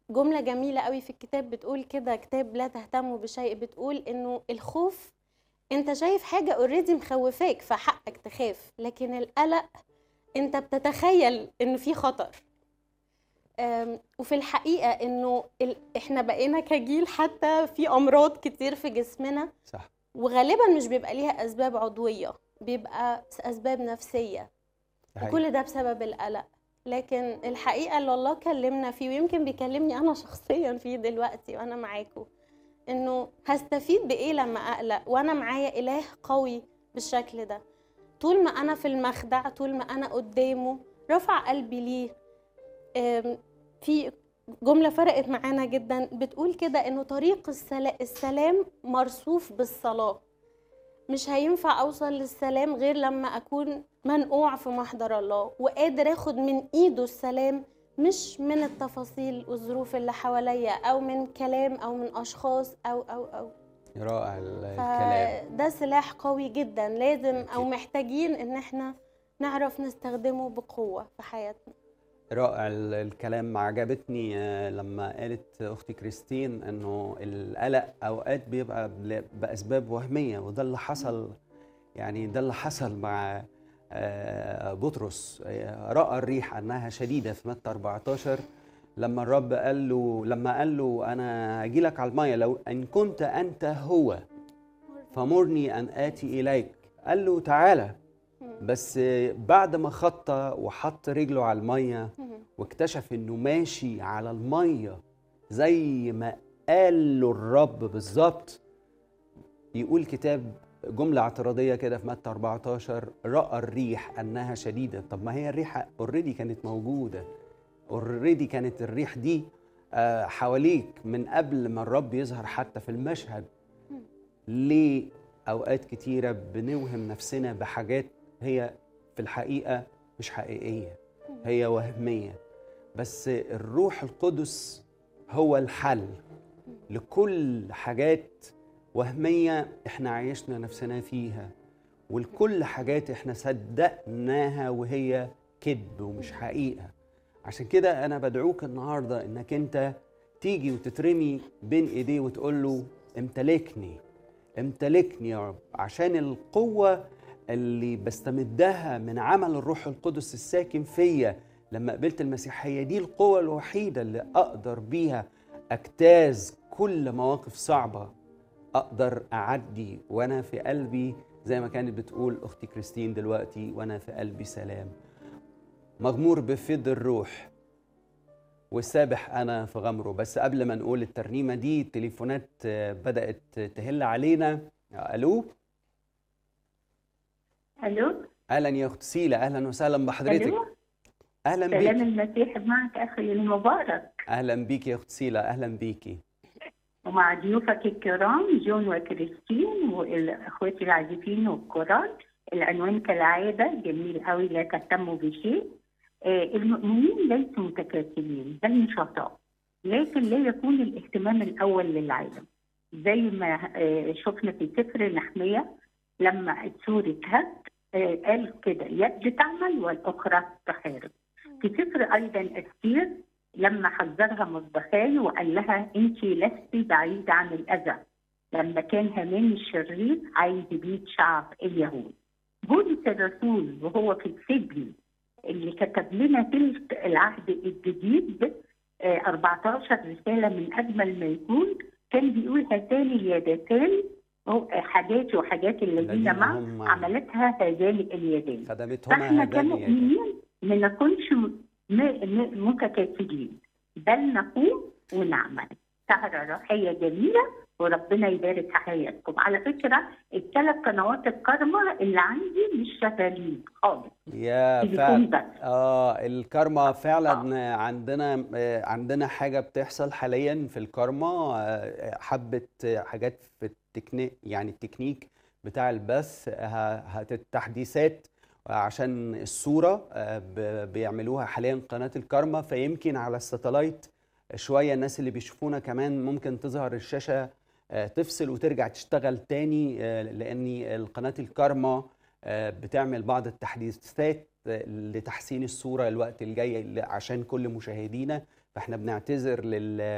جملة جميلة قوي في الكتاب بتقول كده كتاب لا تهتموا بشيء بتقول انه الخوف انت شايف حاجة اوريدي مخوفاك فحقك تخاف لكن القلق انت بتتخيل انه في خطر أم، وفي الحقيقة انه ال- احنا بقينا كجيل حتى في امراض كتير في جسمنا صح وغالبا مش بيبقى ليها اسباب عضوية بيبقى اسباب نفسية ده حقيقي. وكل ده بسبب القلق لكن الحقيقة اللي الله كلمنا فيه ويمكن بيكلمني أنا شخصيا فيه دلوقتي وأنا معاكم إنه هستفيد بإيه لما أقلق وأنا معايا إله قوي بالشكل ده طول ما أنا في المخدع طول ما أنا قدامه رفع قلبي ليه أم، في جملة فرقت معانا جدا بتقول كده إنه طريق السلا- السلام مرصوف بالصلاة مش هينفع اوصل للسلام غير لما اكون منقوع في محضر الله وقادر اخد من ايده السلام مش من التفاصيل والظروف اللي حواليا او من كلام او من اشخاص او او او رائع ال- الكلام فده سلاح قوي جدا لازم او أكيد. محتاجين ان احنا نعرف نستخدمه بقوة في حياتنا رائع ال- الكلام عجبتني آه، لما قالت اختي كريستين انه القلق اوقات بيبقى بل- باسباب وهميه وده اللي حصل يعني ده اللي حصل مع آه، بطرس آه، راى الريح انها شديده في متى 14 لما الرب قال له لما قال له انا هاجي لك على الميه لو ان كنت انت هو فمرني ان اتي اليك قال له تعالى بس بعد ما خطى وحط رجله على الميه واكتشف انه ماشي على الميه زي ما قال له الرب بالظبط يقول كتاب جملة اعتراضية كده في متى 14 رأى الريح أنها شديدة طب ما هي الريحة اوريدي كانت موجودة اوريدي كانت الريح دي آه، حواليك من قبل ما الرب يظهر حتى في المشهد ليه أوقات كتيرة بنوهم نفسنا بحاجات هي في الحقيقة مش حقيقية هي وهمية بس الروح القدس هو الحل لكل حاجات وهمية احنا عايشنا نفسنا فيها ولكل حاجات احنا صدقناها وهي كذب ومش حقيقة عشان كده انا بدعوك النهاردة انك انت تيجي وتترمي بين ايديه وتقول له امتلكني امتلكني يا رب عشان القوة اللي بستمدها من عمل الروح القدس الساكن فيا لما قبلت المسيحية دي القوة الوحيدة اللي أقدر بيها أجتاز كل مواقف صعبة أقدر أعدي وأنا في قلبي زي ما كانت بتقول أختي كريستين دلوقتي وأنا في قلبي سلام مغمور بفيض الروح والسابح أنا في غمره بس قبل ما نقول الترنيمة دي التليفونات آه، بدأت تهل علينا ألو الو اهلا يا اخت سيلا اهلا وسهلا بحضرتك الو اهلا سلام بيك المسيح معك اخي المبارك اهلا بيك يا اخت سيلا اهلا بيكي ومع ضيوفك الكرام جون وكريستين واخواتي العازفين والكورال العنوان كالعاده جميل قوي لا تهتموا بشيء آه، المؤمنين ليسوا متكاسلين بل نشطاء لكن لا يكون الاهتمام الاول للعالم زي ما آه، شفنا في سفر نحميه لما سوره هد آه، قال كده يد تعمل والاخرى تحارب في سفر ايضا استير لما حذرها مصبخاي وقال لها انت لست بعيده عن الاذى لما كان هامان الشرير عايز يبيد شعب اليهود بولس الرسول وهو في السجن اللي كتب لنا تلك العهد الجديد آه، 14 رساله من اجمل ما يكون كان بيقول هاتان اليدتان هو- حاجاتي وحاجات الذين الذين معه هم عملتها هذان اليدين خدمتهما فاحنا هذان اليدين كمؤمنين ما نكونش م- م- متكاسلين بل نقوم ونعمل سهرة روحية جميلة وربنا يبارك في حياتكم على فكرة الثلاث قنوات الكرمة اللي عندي مش شغالين خالص يا تليفون فعلا بس اه الكارما فعلا عندنا آه، عندنا حاجه بتحصل حاليا في الكارما آه، حبه آه، حاجات في التكنيك يعني التكنيك بتاع البث ه- هت- التحديثات عشان الصوره آه، ب- بيعملوها حاليا قناه الكارما فيمكن على الساتلايت شويه الناس اللي بيشوفونا كمان ممكن تظهر الشاشه آه، تفصل وترجع تشتغل تاني آه، لان القناه الكارما آه، بتعمل بعض التحديثات آه، لتحسين الصورة الوقت الجاي ل- عشان كل مشاهدينا فاحنا بنعتذر لل